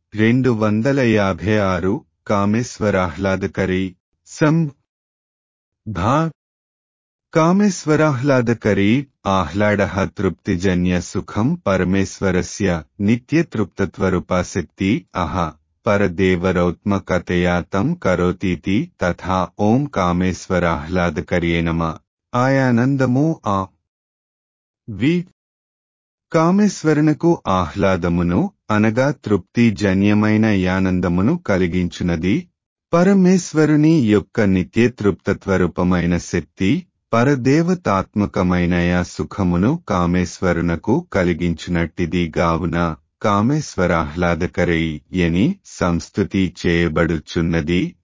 రెండు వందల యాభై ఆరు కామేశ్వరాహ్లాదకరీ సం భా కామేశ్వరాహ్లాదకరీ ఆహ్లాడ తృప్తిజన్య సుఖం పరమేశ్వరస్య నిత్యతృప్తత్వరూపాశక్తి అహ పరదేవరౌత్మకతయా తం కరోతీతి తథా ఓం కామేశ్వరాహ్లాదకర్యే నమ ఆయానందము ఆ వి కామేశ్వరునకు ఆహ్లాదమును అనగా తృప్తి జన్యమైన యానందమును కలిగించునది పరమేశ్వరుని యొక్క నిత్యతృప్తత్వరూపమైన శక్తి పరదేవతాత్మకమైన యా సుఖమును కామేశ్వరునకు కలిగించునట్టిది గావున కామేశ్వరాహ్లాదకరై యని సంస్థుతి చేయబడుచున్నది